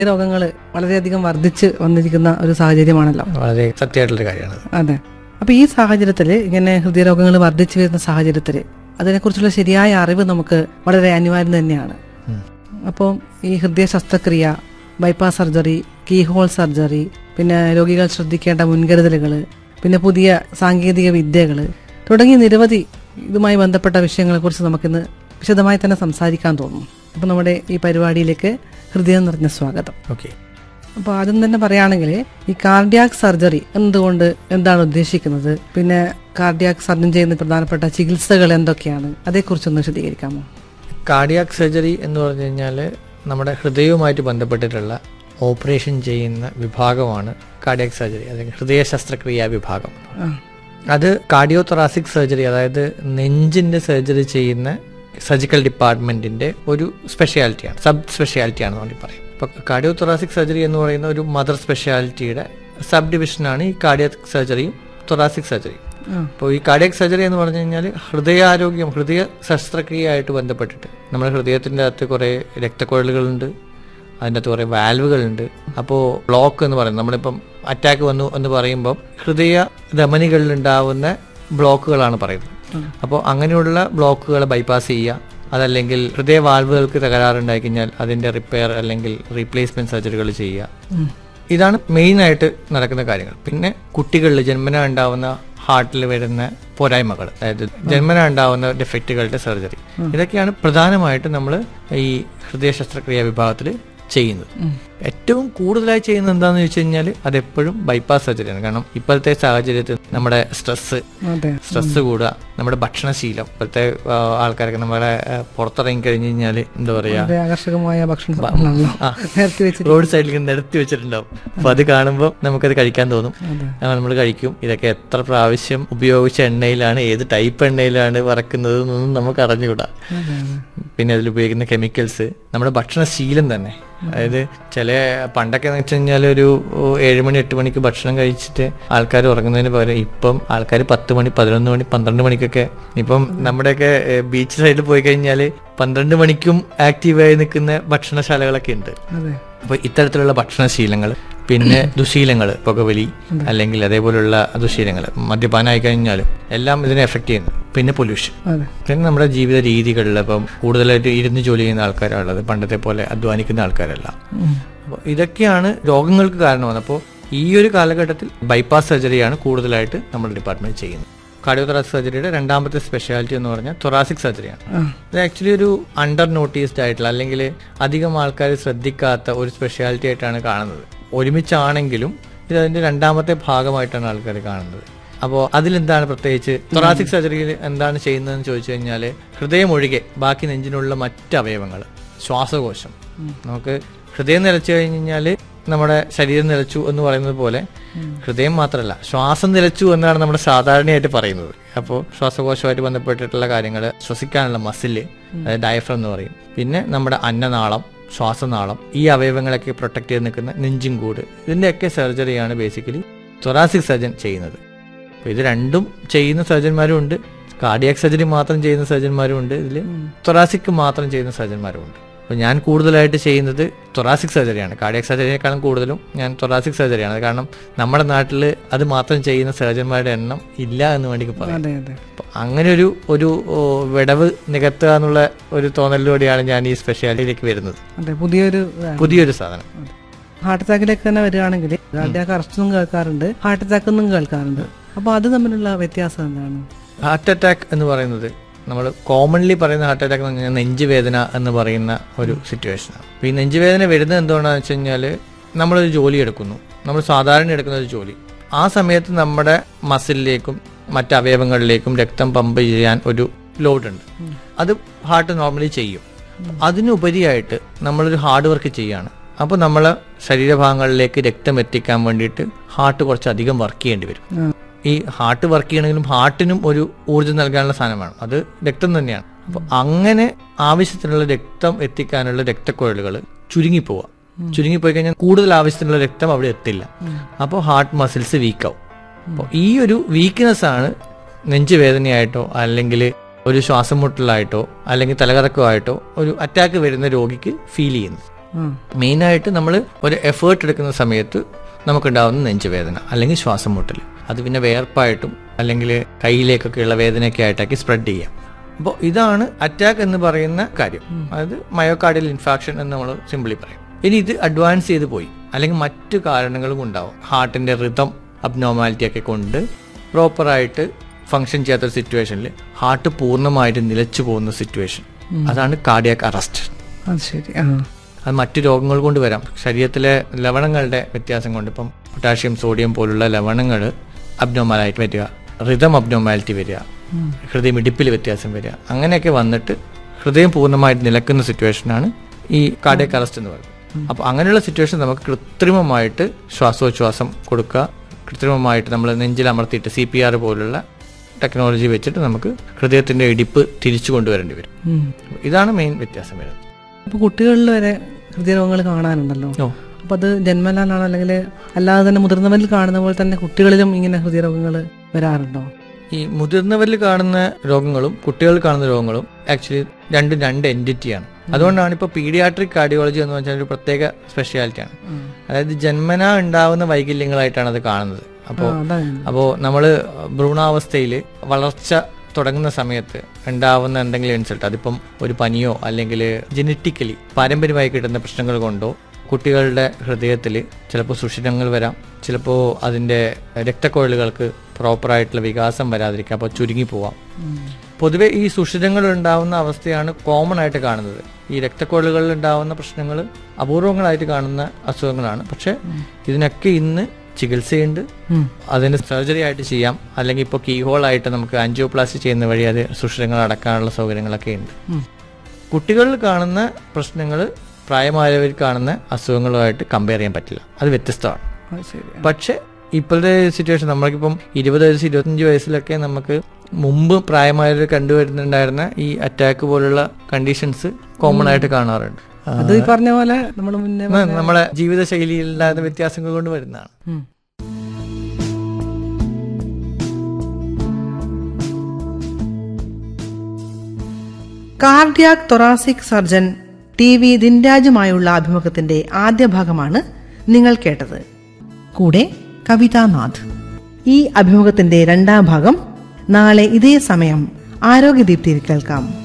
രോഗങ്ങൾ വളരെയധികം വർദ്ധിച്ച് വന്നിരിക്കുന്ന ഒരു സാഹചര്യമാണല്ലോ വളരെ സത്യമായിട്ടുള്ള കാര്യമാണ് അതെ അപ്പൊ ഈ സാഹചര്യത്തിൽ ഇങ്ങനെ ഹൃദയരോഗങ്ങൾ വർദ്ധിച്ചു വരുന്ന സാഹചര്യത്തിൽ അതിനെക്കുറിച്ചുള്ള ശരിയായ അറിവ് നമുക്ക് വളരെ അനിവാര്യം തന്നെയാണ് ഉം. അപ്പോൾ ഈ ഹൃദയ ശസ്ത്രക്രിയ bypass surgery keyhole surgery പിന്നെ രോഗികൾ ശ്രദ്ധിക്കേണ്ട മുൻകരുതലുകൾ പിന്നെ പുതിയ സാങ്കേതിക വിദ്യകൾ തുടങ്ങിയ നിരവധി ഇതുമായി ബന്ധപ്പെട്ട വിഷയങ്ങളെക്കുറിച്ച് നമുക്കിന്ന് വിശദമായി തന്നെ സംസാരിക്കാൻ തോന്നുന്നു അപ്പോൾ നമ്മുടെ ഈ പരിപാടിയിലേക്ക് ഹൃദയം നിറഞ്ഞ സ്വാഗതം ഓക്കെ അപ്പോൾ ആദ്യം തന്നെ പറയുകയാണെങ്കിൽ ഈ കാർഡിയാക് സർജറി എന്തുകൊണ്ട് എന്താണ് ഉദ്ദേശിക്കുന്നത് പിന്നെ കാർഡിയാക് സർജൻ ചെയ്യുന്ന പ്രധാനപ്പെട്ട ചികിത്സകൾ എന്തൊക്കെയാണ് അതേക്കുറിച്ചൊന്ന് വിശദീകരിക്കാമോ കാർഡിയാക് സർജറി എന്ന് പറഞ്ഞു കഴിഞ്ഞാൽ നമ്മുടെ ഹൃദയവുമായിട്ട് ബന്ധപ്പെട്ടിട്ടുള്ള ഓപ്പറേഷൻ ചെയ്യുന്ന വിഭാഗമാണ് കാർഡിയാക് സർജറി അല്ലെങ്കിൽ ഹൃദയ ശസ്ത്രക്രിയാ വിഭാഗം ആ അത് കാർഡിയോ തൊറാസിക് സർജറി അതായത് നെഞ്ചിന്റെ സർജറി ചെയ്യുന്ന സർജിക്കൽ ഡിപ്പാർട്ട്മെന്റിന്റെ ഒരു സ്പെഷ്യാലിറ്റിയാണ് സബ് സ്പെഷ്യാലിറ്റിയാണ് വേണ്ടി പറയും ഇപ്പൊ കാർഡിയോ തൊറാസിക് സർജറി എന്ന് പറയുന്ന ഒരു മദർ സ്പെഷ്യാലിറ്റിയുടെ സബ് ഡിവിഷനാണ് ഈ കാർഡിയാക് സർജറിയും തൊറാസിക് സർജറിയും ആ അപ്പോൾ ഈ കാർഡിയക് സർജറി എന്ന് പറഞ്ഞു കഴിഞ്ഞാൽ ഹൃദയാരോഗ്യം ഹൃദയ ശസ്ത്രക്രിയയായിട്ട് ബന്ധപ്പെട്ടിട്ട് നമ്മുടെ ഹൃദയത്തിൻ്റെ അകത്ത് കുറേ രക്തക്കുഴലുകളുണ്ട് അതിൻ്റെ അകത്ത് കുറേ വാൽവുകളുണ്ട് അപ്പോൾ ബ്ലോക്ക് എന്ന് പറയുന്നത് നമ്മളിപ്പം അറ്റാക്ക് വന്നു എന്ന് പറയുമ്പം ഹൃദയ ധമനികളിൽ ഉണ്ടാവുന്ന ബ്ലോക്കുകളാണ് പറയുന്നത് അപ്പോൾ അങ്ങനെയുള്ള ബ്ലോക്കുകളെ ബൈപ്പാസ് ചെയ്യുക അതല്ലെങ്കിൽ ഹൃദയ വാൽവുകൾക്ക് തകരാറുണ്ടായി കഴിഞ്ഞാൽ അതിൻ്റെ റിപ്പയർ അല്ലെങ്കിൽ റീപ്ലേസ്മെന്റ് സർജറികൾ ചെയ്യുക ഉം. ഇതാണ് മെയിൻ ആയിട്ട് നടക്കുന്ന കാര്യങ്ങൾ പിന്നെ കുട്ടികളിൽ ജന്മന ഉണ്ടാവുന്ന ഹാർട്ടിൽ വരുന്ന പോരായ്മകൾ അതായത് ജന്മന ഉണ്ടാവുന്ന ഡിഫക്റ്റുകളുടെ സർജറി ഇതൊക്കെയാണ് പ്രധാനമായിട്ട് നമ്മൾ ഈ ഹൃദയ ശസ്ത്രക്രിയാ വിഭാഗത്തിൽ ചെയ്യുന്നത് ഏറ്റവും കൂടുതലായി ചെയ്യുന്നത് എന്താണെന്ന് ചോദിച്ചു കഴിഞ്ഞാൽ അതെപ്പോഴും ബൈപ്പാസ് സർജറിയാണ് കാരണം ഇപ്പോഴത്തെ സാഹചര്യത്തിൽ നമ്മുടെ സ്ട്രെസ് അതെ സ്ട്രെസ് കൂടുക നമ്മുടെ ഭക്ഷണശീലം ഇപ്പോഴത്തെ ആ, ആൾക്കാരൊക്കെ നമ്മളെ ആ, പുറത്തിറങ്ങി കഴിഞ്ഞ് കഴിഞ്ഞാൽ എന്താ പറയാ വളരെ ആകർഷകമായ ഭക്ഷണ സാധനങ്ങളാണല്ലോ ആ. നേരത്തെ വെച്ച് റോഡ് സൈഡിൽ നിരത്തി വെച്ചിട്ടുണ്ടാവും അപ്പൊ അത് കാണുമ്പോൾ നമുക്കത് കഴിക്കാൻ തോന്നും അതെ നമ്മൾ കഴിക്കും ഇതൊക്കെ എത്ര പ്രാവശ്യം ഉപയോഗിച്ച എണ്ണയിലാണ് ഏത് ടൈപ്പ് എണ്ണയിലാണ് വറക്കുന്നത് എന്നൊന്നും നമുക്ക് അറിഞ്ഞുകൂടാ അതെ അതെ പിന്നെ അതിൽ ഉപയോഗിക്കുന്ന കെമിക്കൽസ് നമ്മുടെ ഭക്ഷണശീലം തന്നെ അതായത് ചില പണ്ടൊക്കെ എന്ന് വെച്ച് കഴിഞ്ഞാൽ ഒരു ഏഴ് മണി എട്ട് മണിക്ക് ഭക്ഷണം കഴിച്ചിട്ട് ആൾക്കാർ ഉറങ്ങുന്നതിന് പകരം ഇപ്പം ആൾക്കാർ പത്ത് മണി പതിനൊന്ന് മണി പന്ത്രണ്ട് മണിക്കൊക്കെ ഇപ്പം നമ്മുടെയൊക്കെ ബീച്ച് സൈഡിൽ പോയി കഴിഞ്ഞാൽ പന്ത്രണ്ട് മണിക്കും ആക്റ്റീവായി നിൽക്കുന്ന ഭക്ഷണശാലകളൊക്കെ ഉണ്ട് അതെ അപ്പോൾ ഇത്തരത്തിലുള്ള ഭക്ഷണശീലങ്ങൾ പിന്നെ ദുശീലങ്ങൾ പുകവലി അല്ലെങ്കിൽ അതേപോലുള്ള ദുശീലങ്ങൾ മദ്യപാനമായി കഴിഞ്ഞാലും എല്ലാം ഇതിനെ എഫക്ട് ചെയ്യുന്നു പിന്നെ പൊല്യൂഷൻ അതെ പിന്നെ നമ്മുടെ ജീവിത രീതികളിൽ ഇപ്പം കൂടുതലായിട്ട് ഇരുന്ന് ജോലി ചെയ്യുന്ന ആൾക്കാരാണുള്ളത് പണ്ടത്തെ പോലെ അധ്വാനിക്കുന്ന ആൾക്കാരല്ല ഉം. അപ്പോൾ ഇതൊക്കെയാണ് രോഗങ്ങൾക്ക് കാരണമാകുന്നത് അപ്പോൾ ഈ ഒരു കാലഘട്ടത്തിൽ ബൈപ്പാസ് സർജറിയാണ് കൂടുതലായിട്ട് നമ്മുടെ ഡിപ്പാർട്ട്മെന്റ് ചെയ്യുന്നത് കാർഡിയോ തൊറാസിക് സർജറിയുടെ രണ്ടാമത്തെ സ്പെഷ്യാലിറ്റി എന്ന് പറഞ്ഞാൽ തൊറാസിക് സർജറിയാണ് ആ ഇത് ആക്ച്വലി ഒരു അണ്ടർ നോട്ടീസ്ഡ് ആയിട്ടുള്ള അല്ലെങ്കിൽ അധികം ആൾക്കാർ ശ്രദ്ധിക്കാത്ത ഒരു സ്പെഷ്യാലിറ്റി ആയിട്ടാണ് കാണുന്നത് ഒരുമിച്ചാണെങ്കിലും ഇത് അതിന്റെ രണ്ടാമത്തെ ഭാഗമായിട്ടാണ് ആൾക്കാർ കാണുന്നത് അപ്പോൾ അതിലെന്താണ് പ്രത്യേകിച്ച് തൊറാസിക് സർജറിയിൽ എന്താണ് ചെയ്യുന്നതെന്ന് ചോദിച്ചു കഴിഞ്ഞാൽ ഹൃദയം ഒഴികെ ബാക്കി നെഞ്ചിനുള്ള മറ്റ് അവയവങ്ങൾ ശ്വാസകോശം നമുക്ക് ഹൃദയം നിലച്ചു കഴിഞ്ഞ് കഴിഞ്ഞാൽ നമ്മുടെ ശരീരം നിലച്ചു എന്ന് പറയുന്നത് പോലെ ഹൃദയം മാത്രമല്ല ശ്വാസം നിലച്ചു എന്നാണ് നമ്മൾ സാധാരണയായിട്ട് പറയുന്നത് അപ്പോൾ ശ്വാസകോശമായിട്ട് ബന്ധപ്പെട്ടിട്ടുള്ള കാര്യങ്ങൾ ശ്വസിക്കാനുള്ള മസില് അതായത് ഡയഫ്രം എന്ന് പറയും പിന്നെ നമ്മുടെ അന്നനാളം ശ്വാസനാളം ഈ അവയവങ്ങളൊക്കെ പ്രൊട്ടക്ട് ചെയ്ത് നിൽക്കുന്ന നെഞ്ചും കൂട് ഇതിന്റെയൊക്കെ സർജറിയാണ് ബേസിക്കലി തൊറാസിക് സർജൻ ചെയ്യുന്നത് അപ്പോൾ ഇത് രണ്ടും ചെയ്യുന്ന സർജന്മാരും ഉണ്ട് കാർഡിയാക് സർജറി മാത്രം ചെയ്യുന്ന സർജന്മാരും ഉണ്ട് ഇതിൽ തൊറാസിക് മാത്രം ചെയ്യുന്ന സർജന്മാരും ഉണ്ട് അപ്പോൾ ഞാൻ കൂടുതലായിട്ട് ചെയ്യുന്നത് തൊറാസിക് സർജറിയാണ് കാർഡിയാക് സർജറിയേക്കാളും കൂടുതലും ഞാൻ തൊറാസിക് സർജറിയാണ് കാരണം നമ്മുടെ നാട്ടിൽ അത് മാത്രം ചെയ്യുന്ന സർജന്മാരുടെ എണ്ണം ഇല്ല എന്ന് വേണമെങ്കിൽ പറയാം അതെ അതെ അപ്പൊ അങ്ങനെ ഒരു ഒരു ഓ, വിടവ് നികത്തുക എന്നുള്ള ഒരു തോന്നലിലൂടെയാണ് ഞാൻ ഈ സ്പെഷ്യാലിറ്റിയിലേക്ക് വരുന്നത് അതെ പുതിയൊരു ഇതാണ്. പുതിയൊരു സാധനം ഹാർട്ട് അറ്റാക്കിലേക്ക് തന്നെ വരികയാണെങ്കിൽ കാർഡിയാക് അറസ്റ്റ് എന്നും കേൾക്കാറുണ്ട് ഹാർട്ട് അറ്റാക്ക് എന്നും കേൾക്കാറുണ്ട് അപ്പൊ അത് തമ്മിലുള്ള വ്യത്യാസം എന്താണ് ഹാർട്ട് അറ്റാക്ക് എന്ന് പറയുന്നത് നമ്മൾ കോമൺലി പറയുന്ന ഹാർട്ട് അറ്റാക്ക് എന്ന് പറഞ്ഞാൽ നെഞ്ചുവേദന എന്ന് പറയുന്ന ഒരു സിറ്റുവേഷനാണ് അപ്പോൾ ഈ നെഞ്ചുവേദന വരുന്നത് എന്തുകൊണ്ടാണെന്ന് വെച്ച് കഴിഞ്ഞാൽ നമ്മളൊരു ജോലി എടുക്കുന്നു നമ്മൾ സാധാരണ എടുക്കുന്ന ഒരു ജോലി ആ സമയത്ത് നമ്മുടെ മസിലിലേക്കും മറ്റ് അവയവങ്ങളിലേക്കും രക്തം പമ്പ് ചെയ്യാൻ ഒരു ലോഡ് ഉണ്ട് അത് ഹാർട്ട് നോർമലി ചെയ്യും അതിനുപരിയായിട്ട് നമ്മളൊരു ഹാർഡ് വർക്ക് ചെയ്യാണ് അപ്പോൾ നമ്മളെ ശരീരഭാഗങ്ങളിലേക്ക് രക്തം എത്തിക്കാൻ വേണ്ടിയിട്ട് ഹാർട്ട് കുറച്ച് അധികം വർക്ക് ചെയ്യേണ്ടി വരും ആ, ഈ ഹാർട്ട് വർക്ക് ചെയ്യണമെങ്കിലും ഹാർട്ടിനും ഒരു ഊർജ്ജം നൽകാനുള്ള സാധനമാണ് അത് രക്തം തന്നെയാണ് അപ്പൊ അങ്ങനെ ആവശ്യത്തിനുള്ള രക്തം എത്തിക്കാനുള്ള രക്തക്കുഴലുകൾ ചുരുങ്ങിപ്പോവുക ചുരുങ്ങിപ്പോയി കഴിഞ്ഞാൽ കൂടുതൽ ആവശ്യത്തിനുള്ള രക്തം അവിടെ എത്തില്ല അപ്പോൾ ഹാർട്ട് മസിൽസ് വീക്കാവും അപ്പോൾ ഈ ഒരു വീക്ക്നെസ് ആണ് നെഞ്ചുവേദനയായിട്ടോ അല്ലെങ്കിൽ ഒരു ശ്വാസം മുട്ടലായിട്ടോ അല്ലെങ്കിൽ തലകറക്കമായിട്ടോ ഒരു അറ്റാക്ക് വരുന്ന രോഗിക്ക് ഫീൽ ചെയ്യുന്നത് ആ മെയിനായിട്ട് നമ്മൾ ഒരു എഫേർട്ട് എടുക്കുന്ന സമയത്ത് നമുക്കുണ്ടാവുന്ന നെഞ്ചുവേദന അല്ലെങ്കിൽ ശ്വാസം മുട്ടൽ അത് പിന്നെ വേർപ്പായിട്ടും അല്ലെങ്കിൽ കയ്യിലേക്കൊക്കെയുള്ള വേദനയൊക്കെ ആയിട്ടൊക്കെ സ്പ്രെഡ് ചെയ്യാം അപ്പോൾ ഇതാണ് അറ്റാക്ക് എന്ന് പറയുന്ന കാര്യം അതായത് മയോകാർഡിയൽ ഇൻഫാക്ഷൻ എന്ന് നമ്മൾ സിംപിളി പറയും ഇനി ഇത് അഡ്വാൻസ് ചെയ്ത് പോയി അല്ലെങ്കിൽ മറ്റു കാരണങ്ങളും ഉണ്ടാവും ഹാർട്ടിന്റെ റിതം അബ്നോമാലിറ്റി ഒക്കെ കൊണ്ട് പ്രോപ്പറായിട്ട് ഫങ്ഷൻ ചെയ്യാത്തൊരു സിറ്റുവേഷനിൽ ഹാർട്ട് പൂർണ്ണമായിട്ട് നിലച്ചു പോകുന്ന സിറ്റുവേഷൻ അതാണ് കാർഡിയാക് അറസ്റ്റ് അത് ശരി ആ അത് മറ്റു രോഗങ്ങൾ കൊണ്ട് വരാം ശരീരത്തിലെ ലവണങ്ങളുടെ വ്യത്യാസം കൊണ്ട് ഇപ്പം പൊട്ടാഷ്യം സോഡിയം പോലുള്ള ലവണങ്ങൾ അബ്നോമാലായിട്ട് വരിക റിതം അബ്നോമാലിറ്റി വരിക ഹൃദയമിടിപ്പിൽ വ്യത്യാസം വരിക അങ്ങനെയൊക്കെ വന്നിട്ട് ഹൃദയം പൂർണ്ണമായിട്ട് നിലക്കുന്ന സിറ്റുവേഷനാണ് ഈ കാർഡിയക് അറസ്റ്റ് എന്ന് പറയുന്നത് അപ്പോൾ അങ്ങനെയുള്ള സിറ്റുവേഷൻ നമുക്ക് കൃത്രിമമായിട്ട് ശ്വാസോച്ഛ്വാസം കൊടുക്കുക കൃത്രിമമായിട്ട് നമ്മൾ നെഞ്ചിൽ അമർത്തിയിട്ട് സി പി ആർ പോലുള്ള ടെക്നോളജി വെച്ചിട്ട് നമുക്ക് ഹൃദയത്തിന്റെ ഇടിപ്പ് തിരിച്ചു കൊണ്ടുവരേണ്ടി വരും ഉം. ഇതാണ് മെയിൻ വ്യത്യാസം വരുന്നത് ഇപ്പൊ കുട്ടികളിൽ വരെ ഹൃദയരോഗങ്ങൾ കാണാനുണ്ടല്ലോ ഓ അപ്പൊ അത് ജന്മനാലാണോ അല്ലെങ്കിൽ അല്ലാതെ തന്നെ മുതിർന്നവരിൽ കാണുന്ന പോലെ തന്നെ കുട്ടികളിലും ഇങ്ങനെ ഹൃദയരോഗങ്ങൾ വരാറുണ്ടോ ഈ മുതിർന്നവരിൽ കാണുന്ന രോഗങ്ങളും കുട്ടികളിൽ കാണുന്ന രോഗങ്ങളും ആക്ച്വലി രണ്ടും രണ്ട് എൻറ്റിറ്റിയാണ് അതുകൊണ്ടാണ് ഇപ്പോൾ പീഡിയാട്രിക് കാർഡിയോളജി എന്ന് വെച്ചാൽ ഒരു പ്രത്യേക സ്പെഷ്യാലിറ്റിയാണ് അതായത് ജന്മന ഉണ്ടാവുന്ന വൈകല്യങ്ങളായിട്ടാണ് അത് കാണുന്നത് അപ്പോൾ ആ, അതാണ് അപ്പോൾ നമ്മൾ ഭ്രൂണാവസ്ഥയിൽ വളർച്ച തുടങ്ങുന്ന സമയത്ത് ഉണ്ടാവുന്ന എന്തെങ്കിലും ഇൻസൾട്ട് അതിപ്പം ഒരു പനിയോ അല്ലെങ്കിൽ ജനറ്റിക്കലി പാരമ്പര്യമായി കിട്ടുന്ന പ്രശ്നങ്ങൾ കൊണ്ടോ കുട്ടികളുടെ ഹൃദയത്തിൽ ചിലപ്പോൾ സുഷിരങ്ങൾ വരാം ചിലപ്പോൾ അതിൻ്റെ രക്തക്കൊഴലുകൾക്ക് പ്രോപ്പറായിട്ടുള്ള വികാസം വരാതിരിക്കാം അപ്പോൾ ചുരുങ്ങി പോവാം പൊതുവെ ഈ സുഷിരങ്ങൾ ഉണ്ടാവുന്ന അവസ്ഥയാണ് കോമൺ ആയിട്ട് കാണുന്നത് ഈ രക്തക്കൊഴലുകളിൽ ഉണ്ടാവുന്ന പ്രശ്നങ്ങൾ അപൂർവങ്ങളായിട്ട് കാണുന്ന അസുഖങ്ങളാണ് പക്ഷെ ഇതിനൊക്കെ ഇന്ന് ചികിത്സയുണ്ട് ഉം. അതിന് സർജറി ആയിട്ട് ചെയ്യാം അല്ലെങ്കിൽ ഇപ്പോൾ കീഹോൾ ആയിട്ട് നമുക്ക് ആൻജിയോപ്ലാസ്റ്റി ചെയ്യുന്ന വഴി അത് സുഷിരങ്ങൾ അടക്കാനുള്ള സൗകര്യങ്ങളൊക്കെ ഉണ്ട് ഉം. കുട്ടികളിൽ കാണുന്ന പ്രശ്നങ്ങൾ പ്രായമായവരിൽ കാണുന്ന അസുഖങ്ങളുമായിട്ട് കമ്പയർ ചെയ്യാൻ പറ്റില്ല അത് വ്യത്യസ്തമാണ് അത് ശരി പക്ഷെ ഇപ്പോഴത്തെ സിറ്റുവേഷൻ നമ്മൾക്കിപ്പം ഇരുപത് വയസ്സ് ഇരുപത്തഞ്ച് വയസ്സിലൊക്കെ നമുക്ക് മുമ്പ് പ്രായമായവർ കണ്ടുവരുന്നുണ്ടായിരുന്ന ഈ അറ്റാക്ക് പോലുള്ള കണ്ടീഷൻസ് കോമൺ ആയിട്ട് കാണാറുണ്ട് ആ, അത് ഈ പറഞ്ഞ പോലെ നമ്മൾ മുന്നേ ന- നമ്മളെ ജീവിതശൈലിയിൽ ഉണ്ടാകുന്ന വ്യത്യാസങ്ങൾ കൊണ്ട് വരുന്നതാണ് ഉം. Cardiac thoracic surgeon T V ദിൻരാജുമായുള്ള അഭിമുഖത്തിന്റെ ആദ്യ ഭാഗമാണ് നിങ്ങൾ കേട്ടത് കൂടെ കവിതാനാഥ് ഈ അഭിമുഖത്തിന്റെ രണ്ടാം ഭാഗം നാളെ ഇതേ സമയം ആരോഗ്യദീപ്തിയിൽ കേൾക്കാം